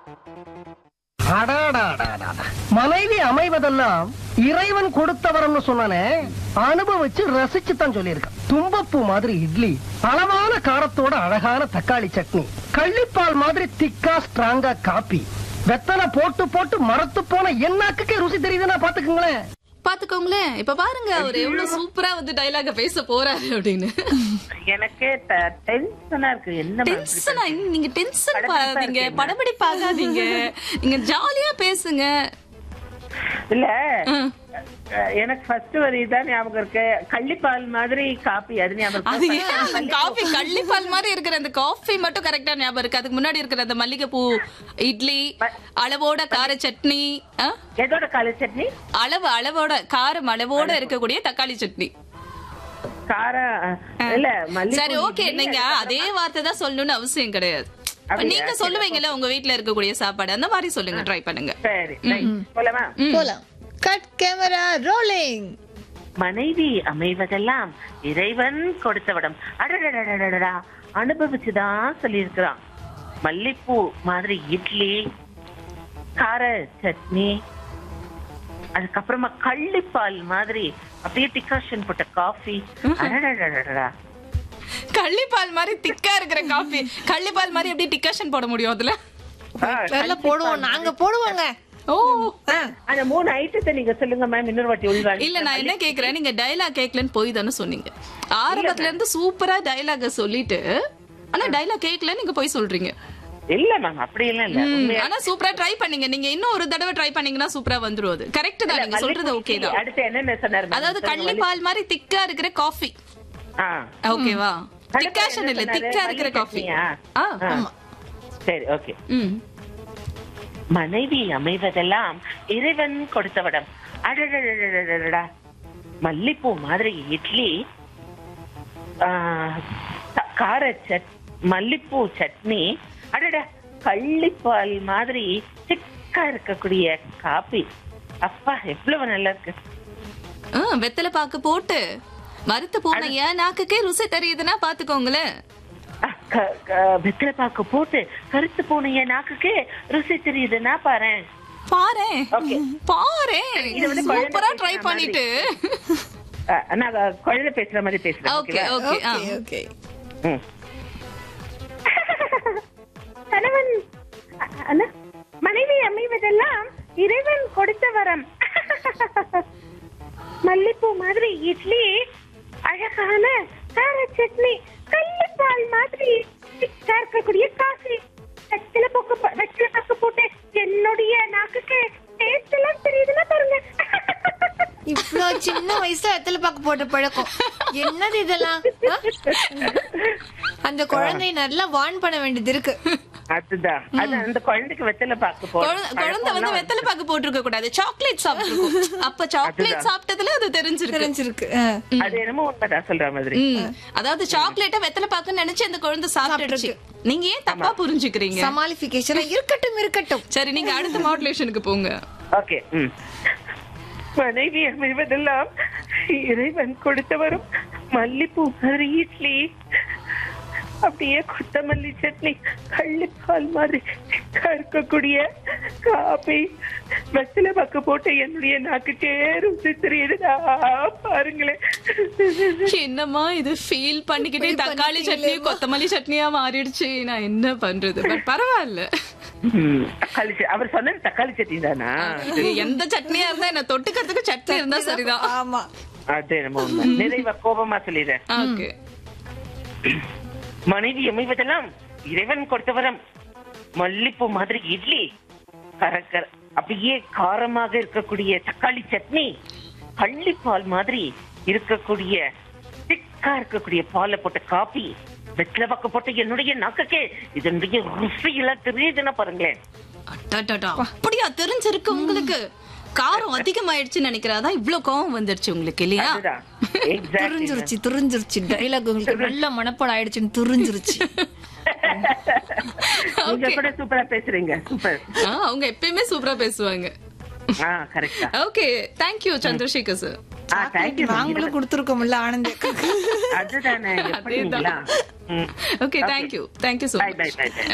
அடாடாடாடா. மனைவி அமைவதெல்லாம் இறைவன் கொடுத்தவரம்னு சொன்னானே அனுபவிச்சு ரசிச்சு தான் சொல்லியிருக்கான் தும்பப்பூ மாதிரி இட்லி அளவான காரத்தோட அழகான தக்காளி சட்னி கள்ளிப்பால் மாதிரி திக்கா ஸ்ட்ராங்கா காப்பி வெத்தலை போட்டு போட்டு மரத்து போன என்னாக்குக்கே ருசி தெரியுதுன்னா பாத்துக்குங்களேன் பாத்துக்கோங்களேன் இப்ப பாருங்க அவர் எவ்வளவு சூப்பரா வந்து டைலாக பேச போறாரு அப்படின்னு எனக்கு டென்ஷனா இருக்கு என்ன மாதிரி டென்ஷனா நீங்க டென்ஷன் படபடப்பா பாக்காதீங்க இருக்கேன். படபடி பாக்காதீங்க நீங்க ஜாலியா பேசுங்க இல்ல ம். அஹ், எனக்கு ஃபர்ஸ்ட் வரி தான் ஞாபகம் இருக்கு கள்ளிப்பால் மாதிரி காப்பி அது ஞாபகம் அது இருக்கு. ஏன் அந்த காஃபி கள்ளிப்பால் மாதிரி இருக்கிற அந்த காஃபி மட்டும் கரெக்டா ஞாபகம் இருக்கு அதுக்கு முன்னாடி இருக்கிற அந்த மல்லிகைப்பூ இட்லி அளவோட கார சட்னி ஆ? எதோட காலை சட்னி அளவு அளவோட காரம் அளவோட இருக்கக்கூடிய தக்காளி சட்னி காரம் இல்ல மல்லிகை சரி ஓகே நீங்க அதே வார்த்தை தான் சொல்லணும்னு அவசியம் கிடையாது இப்ப அப்படியா? நீங்க சொல்லுவீங்கல்ல உங்க வீட்ல இருக்கக்கூடிய சாப்பாடு அந்த மாதிரி சொல்லுங்க ட்ரை பண்ணுங்க சரி right. போலாமா போலாம் கட் கேமரா ரோலிங் மனைவி அமைவதெல்லாம் இறைவன் கொடுத்தவிடம் அடடடடடடா அனுபவிச்சுதான் சொல்லியிருக்கிறான் மல்லிப்பூ மாதிரி இட்லி கார சட்னி அதுக்கப்புறமா கள்ளிப்பால் மாதிரி அப்படியே டிகாஷன் போட்ட காஃபி அடடடடடா கள்ளிப்பால் மாதிரி திக்கா இருக்கிற காஃபி கள்ளிப்பால் மாதிரி எப்படி டிகாஷன் போட முடியும் அதுல வரல போடுவோம் நாங்க போடுவோங்க ஓ அந்த மூணு ஐட்டத்தை நீங்க சொல்லுங்க மேம் இன்னொரு வாட்டி உள்வாங்க இல்ல நான் என்ன கேக்குறேன் நீங்க டயலாக் கேட்கலன்னு போய் தானே சொன்னீங்க ஆரம்பத்துல இருந்து சூப்பரா டயலாக சொல்லிட்டு ஆனா டயலாக் கேட்கல நீங்க போய் சொல்றீங்க இல்ல மேம் அப்படி எல்லாம் இல்ல ம், உண்மையா- ஆனா சூப்பரா ட்ரை பண்ணீங்க நீங்க இன்னும் ஒரு தடவை ட்ரை பண்ணீங்கன்னா சூப்பரா வந்துரும் அது கரெக்ட் தான் நீங்க சொல்றது ஓகே தான் அடுத்து என்னென்ன சொன்னாரு ma'am? அதாவது கள்ளி பால் மாதிரி திக்கா இருக்கிற காஃபி ஆ. ஓகேவா அடுத்து திக்காஷன் என்ன இல்ல சொன்னாரு? திக்கா இருக்கிற மல்லி காஃபி சட்னியா? ஆ ஆ. சரி ஓகே ம் மனைவி அமைவதெல்லாம் இறைவன் கொடுத்தவிடம் அடடடடடடடா மல்லிப்பூ மாதிரி இட்லி ஆ, த- கார சட் மல்லிப்பூ சட்னி அடட கள்ளிப்பால் மாதிரி திக்கா இருக்கக்கூடிய காபி அப்பா எவ்வளவு நல்லா இருக்கு ஆ, வெத்தலை பாக்கு போட்டு மறுத்து போன ஏன் நாக்குக்கே ருசி தெரியுதுன்னா பாத்துக்கோங்களேன் அ, க- க- வெத்தலை பாக்கு போட்டு கருத்து போன என் நாக்குக்கு ருசி தெரியுதுன்னா பாரேன் பாரு Okay. பாரு இது வந்து குழந்தை சூப்பரா ட்ரை பேசுற பண்ணிட்டு அ, நான் குழந்தை பேசுற மாதிரி பேசுறேன் ஓகே ஓகேவா? ஓகே ஆ. ஓகே ஓகே ம். கணவன் அ- அண்ணா, மனைவி அமைவதெல்லாம் இறைவன் கொடுத்த வரம் மல்லிப்பூ மாதிரி இட்லி அழகான கார சட்னி கள்ளிப்பால் மாதிரி திக்கா இருக்கக்கூடிய காஃபி வெற்றில போக்கு ப- வெற்றில பக்கு போட்டு என்னுடைய நாக்குக்கு டேஸ்ட் எல்லாம் தெரியுதுன்னா பாருங்க இவ்ளோ சின்ன வயசுல எத்தல பாக்கு போட்ட பழக்கம் என்னது இதெல்லாம் ஆ? அந்த குழந்தை நல்லா வார்ன் பண்ண வேண்டியது இருக்கு அதுதான் அது அந்த குழந்தைக்கு வெத்தலை பாக்கு குழந்தை- குழந்தை வந்து வெத்தலை பாக்கு போட்டிருக்க கூடாது சாக்லேட் சாப்பிட்டு அப்ப சாக்லேட் அதுதான். சாப்பிட்டதுல அது தெரிஞ்சிருக்கு தெரிஞ்சிருக்கு ஆ. அது என்னமோ உண்மைதான் சொல்ற மாதிரி ம். அதாவது சாக்லேட்ட வெத்தலை பாக்குன்னு நினைச்சு அந்த குழந்தை சாப்பிட்டுடுச்சு நீங்க ஏன் தப்பா புரிஞ்சுக்கிறீங்க சமாளிபிகேஷன் இருக்கட்டும் இருக்கட்டும் சரி நீங்க அடுத்த மாடுலேஷனுக்கு போங்க ஓகே ம் மனைவி அமைவதெல்லாம் இறைவன் கொடுத்தவரும் மல்லிப்பூ மாதிரி இட்லி அப்படியே கொத்தமல்லி சட்னி கள்ளிப்பால் மாதிரி திக்கா இருக்கக்கூடிய காபி வெத்தலை பக்க போட்டு என்னுடைய நாக்குக்கே ருசி தெரியுதுடா பாருங்களேன் என்னம்மா இது ஃபீல் பண்ணிக்கிட்டே இப்படி தக்காளி சட்னி கொத்தமல்லி சட்னியா மாறிடுச்சு நான் என்ன பண்றது பட் பரவாயில்ல ம், தக்காளி சட்னி. அவர் சொன்னது தக்காளி சட்னி தானா எந்த சட்னியா இருந்தா என்ன தொட்டுக்கிறதுக்கு சட்னி இருந்தா சரிதான் ஆமா அது என்னமோ உண்மை நிறைவா கோபமா சொல்லிடுறேன் ஓகே மனைவி அமைவதெல்லாம் இறைவன் கொடுத்த வரம் மல்லிப்பூ மாதிரி இட்லி கரக்கர அப்படியே காரமாக இருக்கக்கூடிய தக்காளி சட்னி கள்ளிப்பால் மாதிரி இருக்கக்கூடிய திக்கா இருக்கக்கூடிய பாலை போட்ட காபி வெற்றில பக்க போட்ட என்னுடைய நாக்கக்கே இதனுடைய ருசியெல்லாம் தெரியுதுன்னா பாருங்களேன் அடடடா. அப்படியா தெரிஞ்சிருக்கு உங்களுக்கு காரம் அதிகமாயிடுச்சுன்னு நினைக்கிறதா இவ்வளவு கோவம் வந்துருச்சு உங்களுக்கு இல்லையா அதுதான் எக்ஸாக்ட்லி துரிஞ்சிருச்சு துரிஞ்சிருச்சு டைலாக் உங்களுக்கு நல்ல மனப்பாடம் ஆயிடுச்சுன்னு துரிஞ்சிருச்சு நீங்க கூட சூப்பரா பேசுறீங்க சூப்பர் ஆ, அவங்க எப்பயுமே சூப்பரா பேசுவாங்க ஆ கரெக்டா ஓகே தேங்க்யூ சந்திரசேகர் சார் ஆ தேங்க்யூ நாங்களும் கொடுத்துருக்கோம்ல ஆனந்த் அதுதானே எப்படிங்களா ம் okay thank you thank you so bye bye bye by